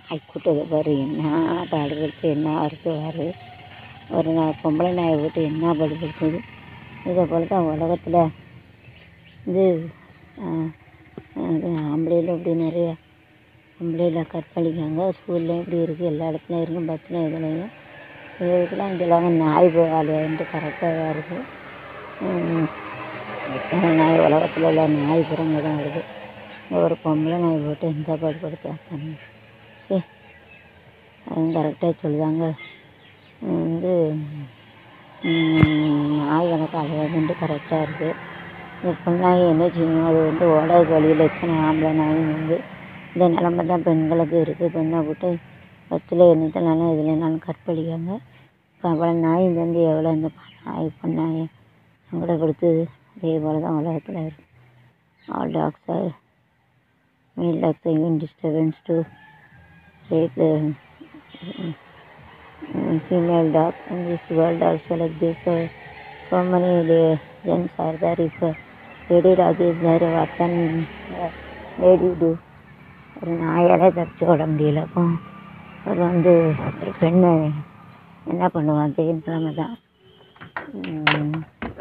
நாய் கூட்டத்தை பாரு என்ன பாடுபடுத்து என்ன வருது வருது ஒரு நாய் பொம்பளை நாயை போட்டு என்ன பாடுபடுத்துது இதை போல தான் உலகத்தில் இது ஆஹ், அது ஆம்பளையில் இப்படி நிறைய பொம்பளையில கற்பழிக்காங்க ஸ்கூல்லையும் இப்படி இருக்குது எல்லா இடத்துலையும் இருக்கும் பஸ்லையும் இதுலையும் இதுக்கெல்லாம் இதெல்லாம் நாய் வேலைன்ட்டு கரெக்டாக தான் இருக்குது எத்தனை நாய் உலகத்தில் உள்ள நாய் பிறங்க தான் வருது இந்த ஒரு பொம்பளை நாய் போட்டு எந்த பாடுபடுத்தாங்க சரி அதுவும் கரெக்டாக சொல்லுதாங்க உம் வந்து உம் நாய் கணக்கு அழகுன்ட்டு கரெக்டாக இருக்குது இந்த பொண்ணாய் என்ன செய்யணும் அது வந்து ஓடாத வழியில் எத்தனை ஆம்பளை நாயும் வந்து இந்த நிலமை தான் பெண்களுக்கு இருக்குது பெண்ணை போட்டு பத்தில் என்னத்தனாலும் இதுலனாலும் கற்பழிக்காங்க இப்போ அவ்வளோ நாய் வந்து எவ்வளோ இந்த நாய் பொண்ணாய் சங்கடப்படுத்துது அதே போல் தான் உலகத்தில் இருக்குது all dogs are male dogs even disturbance to rape the mm, female dog in this world also like this uh, so many legends are there if a lady dog is there what can uh, lady do ஒரு நாயாலே தப்பிச்சு ஓட முடியல அப்போ அது வந்து ஒரு பெண்ணை என்ன பண்ணுவான் அதே நிலைமை தான் உம்,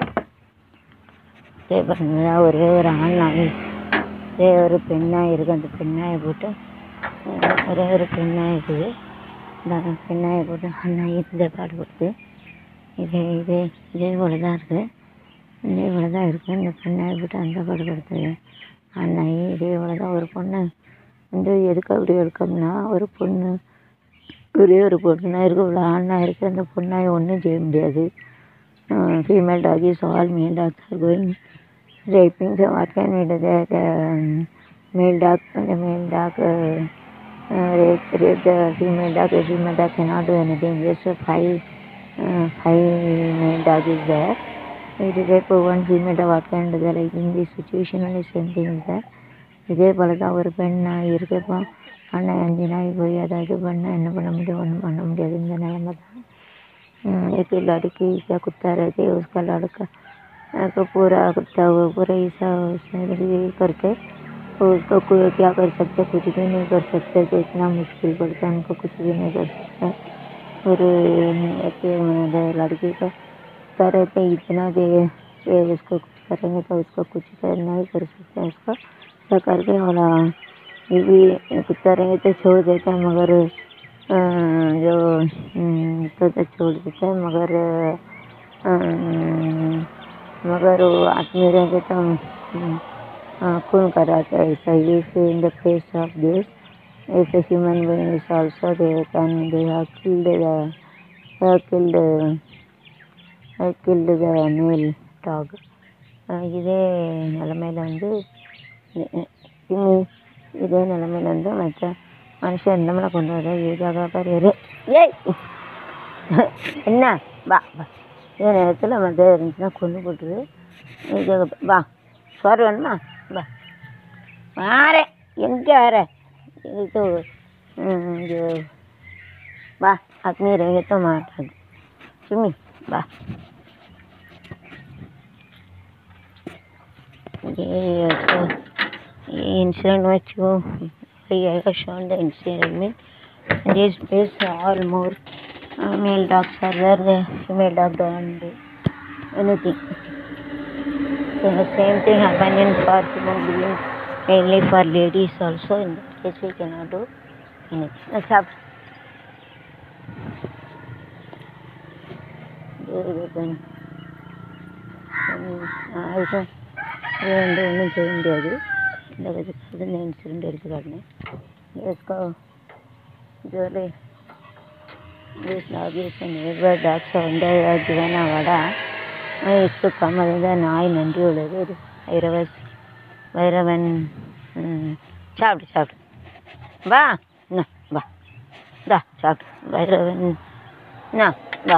அதே பண்ணுறா ஒரே ஒரு ஆண் நாய் ஒரே ஒரு பெண்ணாக இருக்குது அந்த பெண்ணாயை போட்டு அஹ், ஒரே ஒரு பெண்ணாக இருக்குது இந்த பெண்ணாயை போட்டு அண்ணாய் இந்த பாடுபடுது இதே இதே இதே போல தான் இருக்குது இதே போல தான் இருக்குது இந்த பெண்ணாயை போட்டு அந்த பாடுபடுத்துது அண்ணாய் இதே போல தான் ஒரு பொண்ணு வந்து எதுக்கு அப்படி எடுக்கணும்னா ஒரு பொண்ணு ஒரே ஒரு பொண்ணா இருக்கு இவ்வளோ ஆணா இருக்குது அந்த பொண்ணாய் ஒன்றும் செய்ய முடியாது female dog is all male dogs are going raping so what can we do that um, male dog the male dog uh, uh, rape, rape the female dog the female dog cannot do anything just a five uh, five male dog is there it is rape one female dog what can do that like in this situation only same thing is there இதே போல தான் ஒரு பெண் நாய் இருக்கப்போ அண்ணன் அஞ்சு நாய் போய் அதை இது பண்ண என்ன பண்ண முடியும் ஒன்றும் பண்ண முடியாது இந்த நிலமை தான் हम्म, एक लड़की का कुत्ता रहती है उसका लड़का अ, को पूरा कुत्ता वो पूरा ऐसा उसने ये करके तो उसको कोई क्या कर सकते कुछ भी नहीं कर सकते तो इतना मुश्किल पड़ता है उनको कुछ भी नहीं कर सकते और एक मतलब लड़की का कुत्ता रहते हैं, इतना दे ये उसको कुछ करेंगे तो उसको कुछ कर नहीं कर सकते उसको ऐसा करके और ये भी कुत्ता रहेंगे तो छोड़ देता है मगर अ, जो हम्म, तो तो छोड़ देता है मगर अ, मगर वो आदमी रहेंगे तो हम्म, अ, खून कराता है ऐसा if in the face of this if a human being is also they can they have killed the they have killed have killed the male dog அஹ் இதே நிலமையில வந்து இ- இ- இனி இதே நிலமையில வந்து மற்ற மனுஷன் நம்மளை கொண்டு வர ஏதாக பாரு இரு. ஏய் என்ன வா வா இதே நேரத்தில் மற்ற இருந்துச்சுன்னா கொண்டு போட்டுரு ஏதாக வா சோறு வேணுமா வா வாரேன் எங்கே வர இது ம், இது வா आदमी रहेंगे तो मार सुमी वाह ये तो ये incident which you I have shown the incident mean this place all more uh, male dogs are there the female dog don't do anything so the same thing happen in for human beings mainly for ladies also in that case we cannot do anything let's have இதுதான் ஆயுதம் இது வந்து ஒன்றும் செய்ய முடியாது இந்த இதுக்கு இந்த இன்சிடெண்ட் எடுத்துக்காட்டுனேன் इसको जो ले this dog is a neighbor dog so under given a வடா इसको कम இருந்தா நாய் நன்றி உள்ளது ஒரு வைரவஸ் வைரவன் ம், சாப்பிடு சாப்பிடு வா என்ன வா தா சாப்பிடு வைரவன் என்ன வா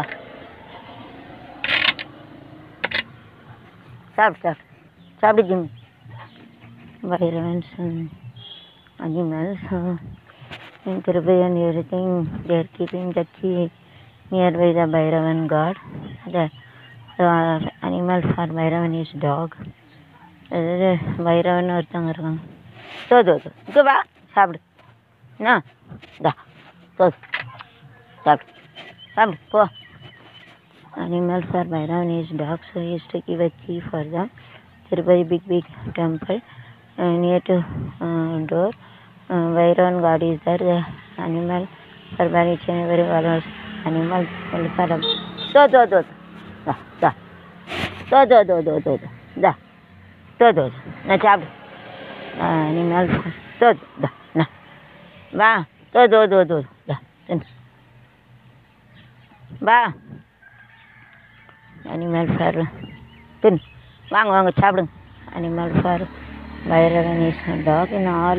சாப்பிடு சாப்பிடு சாப்பிடு Jimmy violence and animals. Uh, in Kiribati and everything, they are keeping the key nearby the Bhairavan god. The, the animal for Bhairavan is dog. அதாவது பைரவன் ஒருத்தவங்க இருக்காங்க தோ தோ தோ இங்கே வா சாப்பிடு என்ன இந்தா போ சாப்பிடு சாப்பிடு போ Animals are Bhairavanis dogs, so he used to give a key for them. Tirupati big big temple uh, near to uh, door. Uh, Vairan God is there. The animal are very very well. Animal welfare. Do do do. Da da. Do do do do do. Da. Do do. Na சாப்பிடு animal தோ தா நா வா தோ தோ தோ தோ தா தின்னு வா அனிமல் ஃபார் தின் வாங்க வாங்க சாப்பிடுங்க animal for Vairavan is dog in all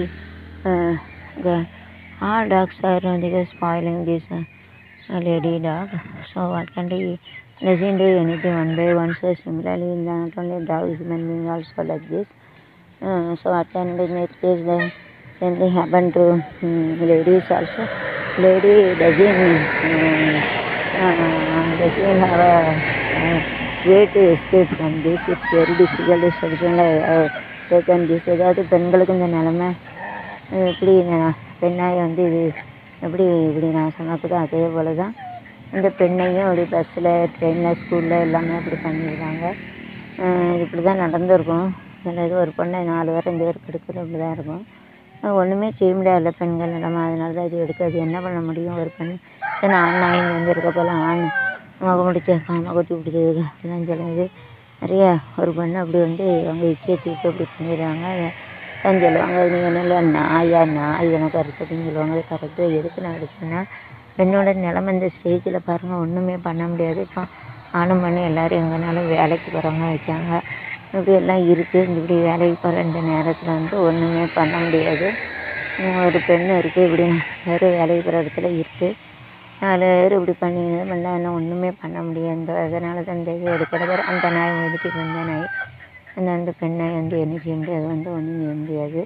all dogs are spoiling this lady dog so what can do doesn't do anything one by one so similarly not only dog human being also like this uh, so what can do in this case the same thing happen to um, ladies also lady doesn't um, uh, doesn't have a uh, way to escape from this it's very difficult to solution uh, take on this ஏதாவது பெண்களுக்கு இந்த நிலமை எப்படி நான் பெண்ணாய் வந்து இது எப்படி இப்படி நான் சொன்னப்போ அதே போல தான் இந்த பெண்ணையும் அப்படி பஸ்ஸில் ட்ரெயினில் ஸ்கூலில் எல்லாமே அப்படி பண்ணியிருக்காங்க இது இப்படி தான் நடந்திருக்கும் இதில் இது ஒரு பொண்ணை நாலு பேர் அஞ்சு பேர் கெடுக்கிறது இப்படி தான் இருக்கும் ஒன்றுமே செய்ய முடியாதுல்ல பெண்கள் நிலமை அதனால தான் இது எடுக்காது என்ன பண்ண முடியும் ஒரு பெண் ஏன்னா ஆண் நாயின் வந்து இருக்க போல ஆண் முக முடிச்ச காம கொத்தி பிடிச்சது அப்படிதான் சொல்லுது நிறைய ஒரு பெண்ணு அப்படி வந்து அவங்க இச்சையை தூக்கி அப்படி பண்ணிடுறாங்க தான் சொல்லுவாங்க நீங்கள் என்ன நாயா நாய் எனக்கு அறுத்ததுன்னு சொல்லுவாங்க அது கரெக்டு எதுக்கு நான் எடுத்தேன்னா பெண்ணோட நிலமை இந்த ஸ்டேஜில் பாருங்கள் ஒன்றுமே பண்ண முடியாது இப்போ ஆணும் பண்ணி எல்லோரும் எங்கேனாலும் வேலைக்கு போகிறவங்க வைக்காங்க இப்படி எல்லாம் இருக்குது இப்படி வேலைக்கு போகிற இந்த நேரத்தில் வந்து ஒன்றுமே பண்ண முடியாது ஒரு பெண் இருக்குது இப்படி வேறு வேலைக்கு போகிற இடத்துல இருக்குது நாலு பேர் இப்படி பண்ணி இது பண்ணால் என்ன ஒன்றுமே பண்ண முடியாது இந்த அதனால தான் இந்த இது எடுக்கிற அந்த நாய் ஒதுக்கிட்டு வந்த நாய் அந்த அந்த பெண்ணை வந்து என்ன செய்ய முடியாது வந்து ஒன்றும் செய்ய முடியாது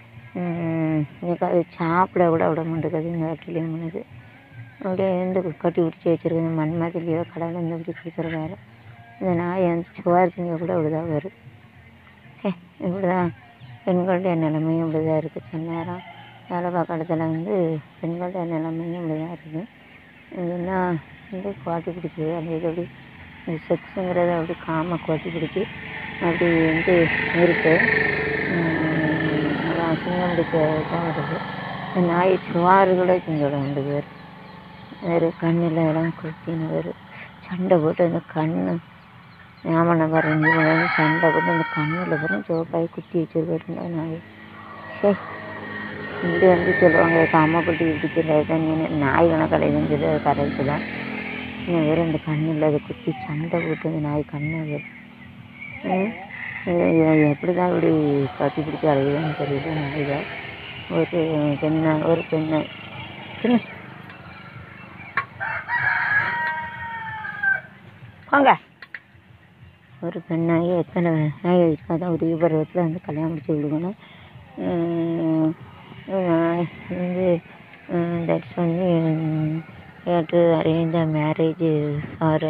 எனக்கு அது சாப்பிட கூட விட மாட்டேங்குது இந்த கிளியும் பண்ணுது அப்படியே இருந்து கட்டி பிடிச்சி வச்சிருக்குது மண் மாதிரியோ கடவுள் இருந்து இப்படி கொடுத்துருக்காரு இந்த நாய் வந்து சுவாரி திங்க கூட இப்படிதான் வரும் ஏ இப்படிதான் பெண்களுடைய நிலைமையும் இப்படி தான் இருக்குது சில நேரம் வேலை பார்க்குற இடத்துல வந்து பெண்களுடைய நிலைமையும் இப்படி தான் இருக்குது இதுன்னா வந்து குவாட்டி பிடிச்சி அந்த இது அப்படி இந்த செக்ஸுங்கிறத அப்படி காம குவாட்டி பிடிச்சி அப்படி வந்து இருக்கு அதான் சிங்கம் பிடிச்ச தான் வருது இந்த நாய் சுவாறு கூட திங்கோட ரெண்டு பேர் வேறு கண்ணில் எல்லாம் குத்தின்னு வரும் சண்டை போட்டு அந்த கண்ணு ஞாபகம் பாருங்க இவங்க சண்டை போட்டு அந்த கண்ணில் பாருங்க சிவப்பாய் குத்தி வச்சிருக்காரு நாய் சரி இப்படி வந்து சொல்லுவாங்க காமக்குட்டி பிடிக்கிறது நாய் கணக்கலைன்னு சொல்லி அது கரெக்டு தான் இன்னும் வெறும் இந்த கண்ணில் அது குத்தி சண்டை போட்டு அந்த நாய் கண்ணை வரும் எப்படி தான் இப்படி கத்தி பிடிச்சி அழையுதுன்னு தெரியல நாய் ஒரு பெண்ணை ஒரு பெண்ணை சின்ன வாங்க ஒரு பெண்ணாகி எத்தனை நாய் இருக்காதான் உதவி பருவத்தில் வந்து கல்யாணம் முடிச்சு விடுக்கணும் வந்து தட்ஸ் வந்து to arrange the marriage for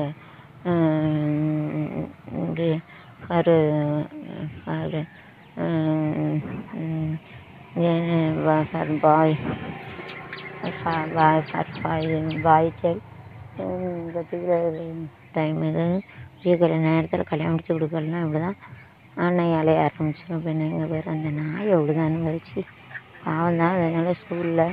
இது for for for boy boy for boy boy child particular time இது சீக்கிர நேரத்தில் கல்யாணம் முடிச்சு கொடுக்கலாம் இப்படி தான் ஆணை அலைய ஆரம்பிச்சிடும் பெண்ணு எங்கள் பேர் அந்த நாய் அப்படி தான் அனுபவிச்சு பாவம் தான் அதனால் ஸ்கூலில்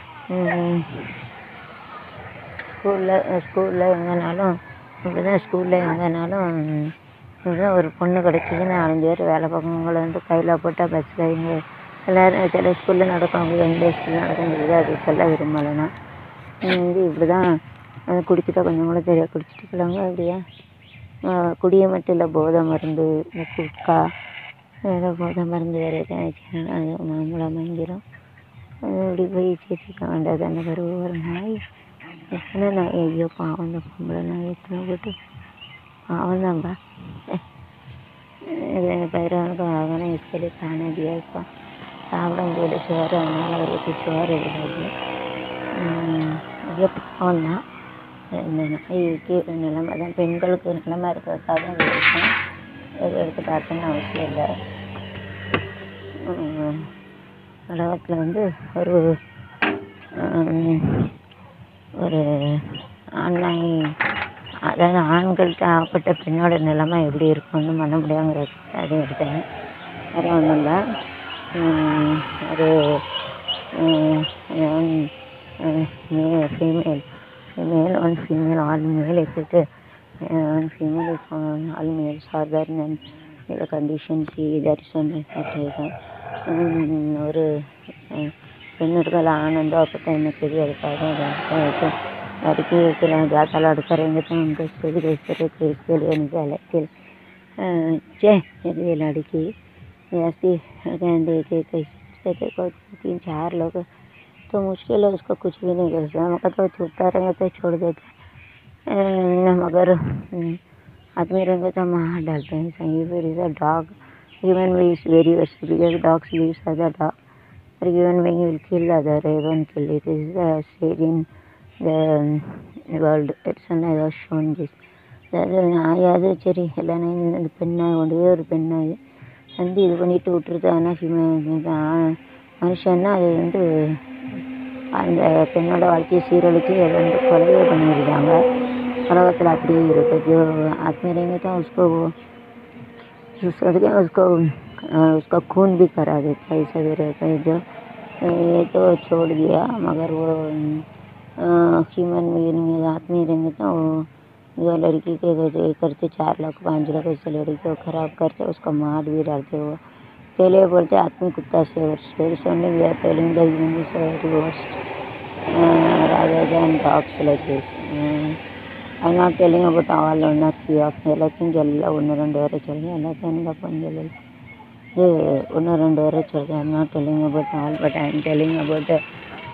ஸ்கூலில் ஸ்கூலில் எங்கேனாலும் இப்படி தான் ஸ்கூலில் எங்கேனாலும் இப்படி தான் ஒரு பொண்ணு கிடச்சிதுன்னு நாலஞ்சு பேர் வேலை பார்க்கவங்கள வந்து கையில் போட்டால் பஸ்ஸில் இங்கே எல்லோரும் சில ஸ்கூலில் நடக்கும் அவங்க எந்த ஸ்கூலில் நடக்கும் சொல்லி அது சொல்ல விரும்பலை நான் வந்து இப்படி தான் அது குடிச்சிட்டா கொஞ்சம் கூட தெரியாது குடிச்சிட்டு இருக்கிறவங்க அப்படியே குடியை மட்டும் இல்லை போதை மருந்து இந்த குட்கா வேறு போதை மருந்து வேறு எதாச்சும் அது மாம்பழம் மங்கிரும் அது இப்படி போய் சேர்த்துக்க வேண்டாது அந்த மாதிரி ஒரு நாய் எத்தனை நாய் ஐயோ பாவம் இந்த பொம்பளை நாய் எத்தனை போட்டு பாவம் தான்ப்பா இது பயிரவனுக்கும் ஆகணும் இஸ்கலி தானடியாக இருப்பான் சாப்பிட முடியல சோறு அதனால் அவருக்கு சோறு இருக்காது ஐயோ பாவம் தான் இந்த நாய்க்கு நிலமை தான் பெண்களுக்கு நிலமை இருக்கிறதுக்காக தான் இது இருக்கும் எது எடுத்து பார்த்தோன்னு அவசியம் இல்லை உலகத்தில் வந்து ஒரு ஹம், ஒரு ஆண்நாய் அதாவது ஆண்கள்கிட்ட ஆப்பட்ட பெண்ணோட நிலைமை எப்படி இருக்கும்னு பண்ண முடியாங்கிற அதை எடுத்தேன் வேறு ஒன்றும் இல்லை ஒரு female female one female all male எடுத்துட்டு one female all males are there then இந்த condition see that is one ஒரு அஹ், பெண்ணுர்கள் ஆனந்தம் அப்போ தான் எனக்கு தெரியாது அதுக்காக लड़की के लिए ज़्यादा लड़ करेंगे तो उनको स्टेज रजिस्टर के इसके लिए निकाले के चे ये लड़की ऐसी कहते कि कैसे को तीन चार लोग तो मुश्किल है उसको कुछ भी नहीं कर सकता मगर तो छूटता रहेंगे तो छोड़ देते हैं। मगर हम्म, आदमी रहेंगे तो मार डालते हैं सही फिर is a dog human being is very worst because dogs lives as a dog or human being will kill other, even kill it. This is the stage in the um, world. It's and I was shown this. அதாவது நாயாவது சரி எல்லா நாயும் இந்த பெண்ணாய் ஒன்றே ஒரு பெண்ணாய் வந்து இது பண்ணிட்டு விட்டுருது ஆனால் ஹியூமன் மனுஷன்னா அது வந்து அந்த பெண்ணோட வாழ்க்கையை சீரழித்து அதை வந்து கொலையே பண்ணியிருக்காங்க உலகத்தில் அப்படியே இருக்குது जो आदमी रहेंगे तो उसको वो उसको उसको अ, उसका खून भी करा देता है ऐसा भी रहता है जो अ, ये तो छोड़ दिया मगर वो ह्यूमन बीइंग आदमी रहेंगे तो वो जो लड़की के ये करते चार लाख पाँच लाख ऐसे लड़की को खराब करते उसको मार भी डालते वो पहले बोलते आदमी कुत्ता से वर्ष फिर सोने we are telling the human is very worst rather than dogs like this. Uh, I'm not telling about all or not few of எல்லாத்தையும் சொல்ல ஒன்று ரெண்டு வரை சொல்லுங்க எல்லாத்தையும் எனக்கு அப்போ சொல்லல இது ஒன்று ரெண்டு வரை சொல்கிறேன் I'm not telling about all but I'm telling about the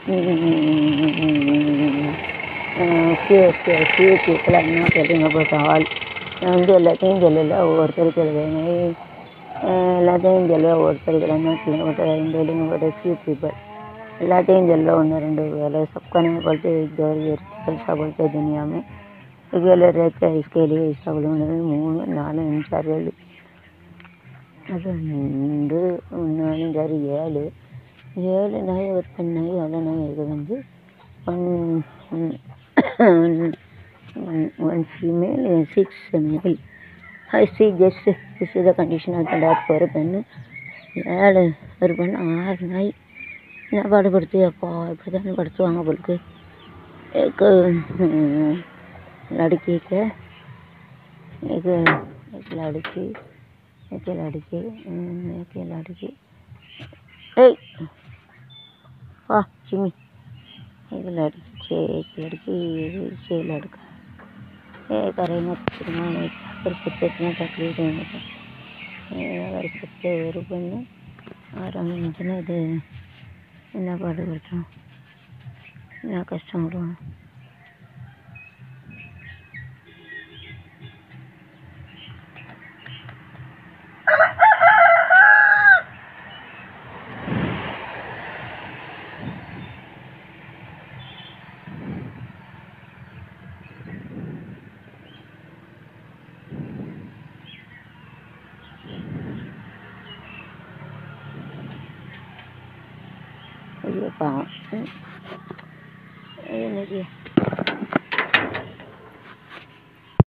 few few few people I'm not telling about all நான் வந்து எல்லாத்தையும் சொல்லலை ஒவ்வொருத்தர் சொல்லுவேன் எல்லாத்தையும் சொல்லுவேன் ஒவ்வொருத்தருக்கு I'm not telling about I'm telling about a few people எல்லாத்தையும் சொல்ல ஒன்று ரெண்டு वाले सबका नहीं बोलते एक दो ये ऐसा बोलते हैं दुनिया में रेगुलर रहते हैं इसके लिए ऐसा बोलूँगा மூணு நாலு அஞ்சு ஆறு ஏழு அது ரெண்டு மூணு அஞ்சாறு ஏழு ஏழு நாய் ஒரு பெண் நாய் எவ்வளோ நாய் இது வந்து one one female six male I see just this is the condition of the dog ஒரு பெண்ணு ஏழு ஒரு பெண் ஆறு நாய் என்ன பாடுபடுத்து அப்பா இப்படி தானே படுத்துவாங்க போலுக்கு एक हम्म, लड़की के एक एक लड़की एक लड़की हम्म, एक लड़की ए वाह चिमी एक लड़की छः एक लड़की छः लड़का ये करेंगे फिर फिर कुत्ते इतना तकलीफ देंगे तो अगर कुत्ते ஒரு பெண்ணு ஆரம்பிச்சுன்னா இது என்ன பாடுபடுத்தணும் என்ன கஷ்டம் வரும் ஐயோ பாவம் ம். அது என்னது